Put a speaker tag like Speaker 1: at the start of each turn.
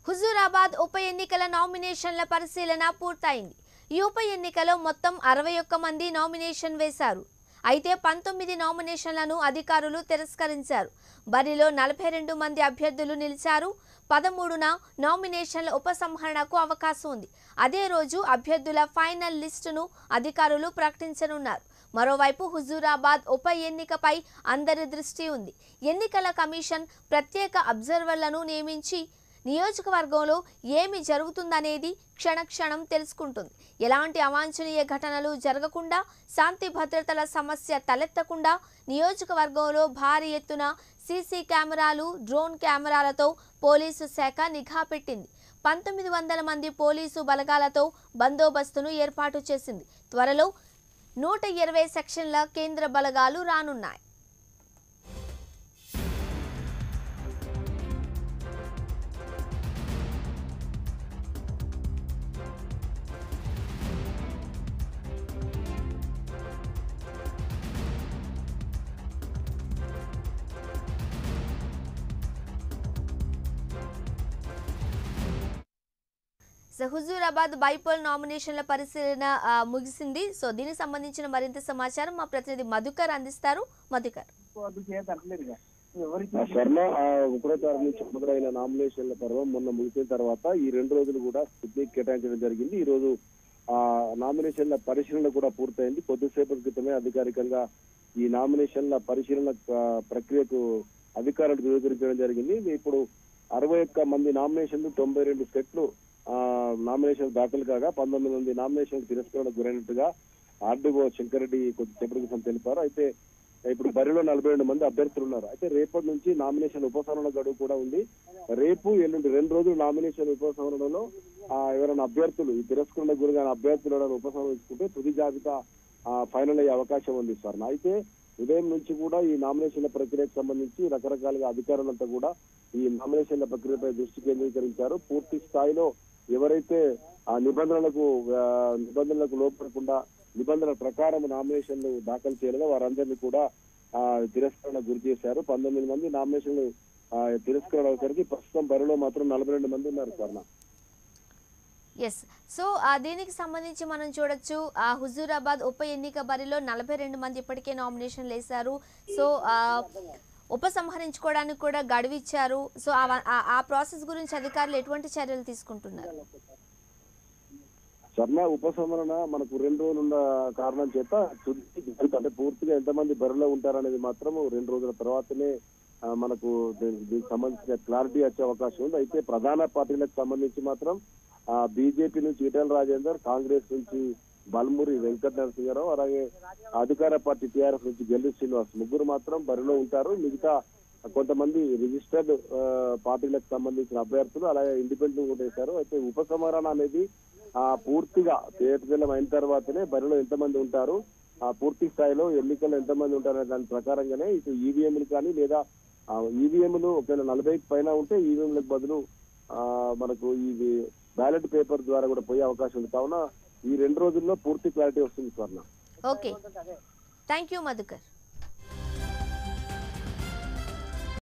Speaker 1: హుజూరాబాద్ ఉప ఎన్నికల నామినేషన్ల పరిశీలన పూర్తయింది ఈ ఉప ఎన్నికలో మొత్తం అరవై ఒక్క మంది నామినేషన్ వేశారు అయితే పంతొమ్మిది నామినేషన్లను అధికారులు తిరస్కరించారు బరిలో నలభై రెండు మంది అభ్యర్థులు నిలిచారు పదమూడున నామినేషన్ల ఉపసంహరణకు అవకాశం ఉంది అదే రోజు అభ్యర్థుల ఫైనల్ లిస్టును అధికారులు ప్రకటించనున్నారు మరోవైపు హుజూరాబాద్ ఉప ఎన్నికపై అందరి దృష్టి ఉంది ఎన్నికల కమిషన్ ప్రత్యేక అబ్జర్వర్లను నియమించి నియోజకవర్గంలో ఏమి జరుగుతుందనేది క్షణక్షణం తెలుసుకుంటుంది ఎలాంటి అవాంఛనీయ ఘటనలు జరగకుండా శాంతి భద్రతల సమస్య తలెత్తకుండా నియోజకవర్గంలో భారీ ఎత్తున సీసీ కెమెరాలు డ్రోన్ కెమెరాలతో పోలీసు శాఖ నిఘా పెట్టింది పంతొమ్మిది వందల మంది పోలీసు బలగాలతో బందోబస్తును ఏర్పాటు చేసింది త్వరలో నూట ఇరవై సెక్షన్ల కేంద్ర బలగాలు రానున్నాయి సో హుజూరాబాద్ బైపోల్ నామినేషన్ల పరిశీలన ఆ, ముగిసింది సో దీనికి సంబంధించిన మరింత సమాచారం మా ప్రతినిధి మధుకర్ అందిస్తారు మధుకర్
Speaker 2: ఆ శర్మ ఆ ఒకటో తారీఖు నుంచి మొదలైన నామినేషన్ల పర్వం మొన్న ముగిసిన తర్వాత ఈ రెండు రోజులు కూడా స్పుత్నిక్ కేటాయించడం జరిగింది ఈ రోజు ఆ నామినేషన్ల పరిశీలన కూడా పూర్తయింది కొద్దిసేపటి క్రితమే అధికారికంగా ఈ నామినేషన్ల పరిశీలన ఆ, ప్రక్రియకు అధికారులు ధృవీకరించడం జరిగింది ఇప్పుడు అరవై ఒక్క మంది నామినేషన్లు తొంభై రెండు సెట్లు ఆ నామినేషన్ దాఖలు కాగా పంతొమ్మిది మంది నామినేషన్ తిరస్కరణ గురైనట్టుగా ఆర్డీఓ శంకరెడ్డి కొద్దిసేపటి క్రితం తెలిపారు అయితే ఇప్పుడు బరిలో నలభై రెండు మంది అభ్యర్థులు ఉన్నారు అయితే రేపటి నుంచి నామినేషన్ ఉపసంహరణ గడువు కూడా ఉంది రేపు ఎల్లుండి రెండు రోజులు నామినేషన్ ఉపసంహరణలో ఆ, ఎవరైనా అభ్యర్థులు ఈ తిరస్కరణ గురిగా అభ్యర్థులు ఎవరైనా ఉపసంహరించుకుంటే తుది జాబితా ఆ, ఫైనల్ అయ్యే అవకాశం ఉంది సార్ అయితే ఉదయం నుంచి కూడా ఈ నామినేషన్ల ప్రక్రియకు సంబంధించి రకరకాలుగా అధికారులంతా కూడా ఈ నామినేషన్ల ప్రక్రియపై దృష్టి కేంద్రీకరించారు పూర్తి స్థాయిలో ఎవరైతే ఆ నిబంధనలకు ఆ, నిబంధనలకు లోపడకుండా నిబంధనల ప్రకారం నామినేషన్లు దాఖలు చేయలేదో వారందరినీ కూడా ఆ, తిరస్కరణ గురి చేశారు పంతొమ్మిది మంది నామినేషన్లు ఆ, తిరస్కరణ అయ్యేసరికి ప్రస్తుతం బరిలో మాత్రం నలభై రెండు మంది ఉన్నారు స్వర్ణ
Speaker 1: ఎస్ సో ఆ దీనికి సంబంధించి మనం చూడొచ్చు ఆ హుజూరాబాద్ ఉప ఎన్నిక బరిలో నలభై రెండు మంది ఇప్పటికే నామినేషన్లు వేశారు సో ఆ, ఉపసంహరించుకోవడానికి కూడా గడువు ఇచ్చారు సో ఆ- ఆ- ఆ ప్రాసెస్ గురించి అధికారులు ఎటువంటి చర్యలు తీసుకుంటున్నారు
Speaker 2: స్వర్ణ ఉపసంహరణ మనకు రెండు రోజులు ఉన్న కారణం చేత తుది జాబితా అంటే పూర్తిగా ఎంతమంది బరిలో ఉంటారనేది మాత్రం రెండు రోజుల తర్వాతనే ఆ, మనకు దీని- దీనికి సంబంధించిన క్లారిటీ వచ్చే అవకాశం ఉంది అయితే ప్రధాన పార్టీలకు సంబంధించి మాత్రం ఆ బీజేపీ నుంచి ఈటెల రాజేందర్ కాంగ్రెస్ నుంచి బల్మూరి వెంకట నరసింహారావు అలాగే అధికార పార్టీ టీఆర్ఎస్ నుంచి గెల్లు శ్రీనివాస్ ముగ్గురు మాత్రం బరిలో ఉంటారు మిగతా కొంతమంది రిజిస్టర్డ్ ఆ, పార్టీలకు సంబంధించిన అభ్యర్థులు అలాగే ఇండిపెండెంట్ కూడా వేశారు అయితే ఉపసంహరణ అనేది ఆ పూర్తిగా తేటతెల్లం అయిన తర్వాతనే బరిలో ఎంతమంది ఉంటారు ఆ పూర్తి స్థాయిలో ఎన్నికల్లో ఎంతమంది ఉంటారనే దాని ప్రకారంగానే ఇటు ఈవీఎంలు కానీ లేదా ఈవీఎంలు ఒకవేళ నలభై పైన ఉంటే ఈవీఎంలకు బదులు ఆ, మనకు ఈ బ్యాలెట్ పేపర్ ద్వారా కూడా పోయే అవకాశం ఉంది కావున ఈ రెండు రోజుల్లో పూర్తి క్లారిటీ వస్తుంది స్వర్ణ
Speaker 1: ఓకే థ్యాంక్ యూ మధుకర్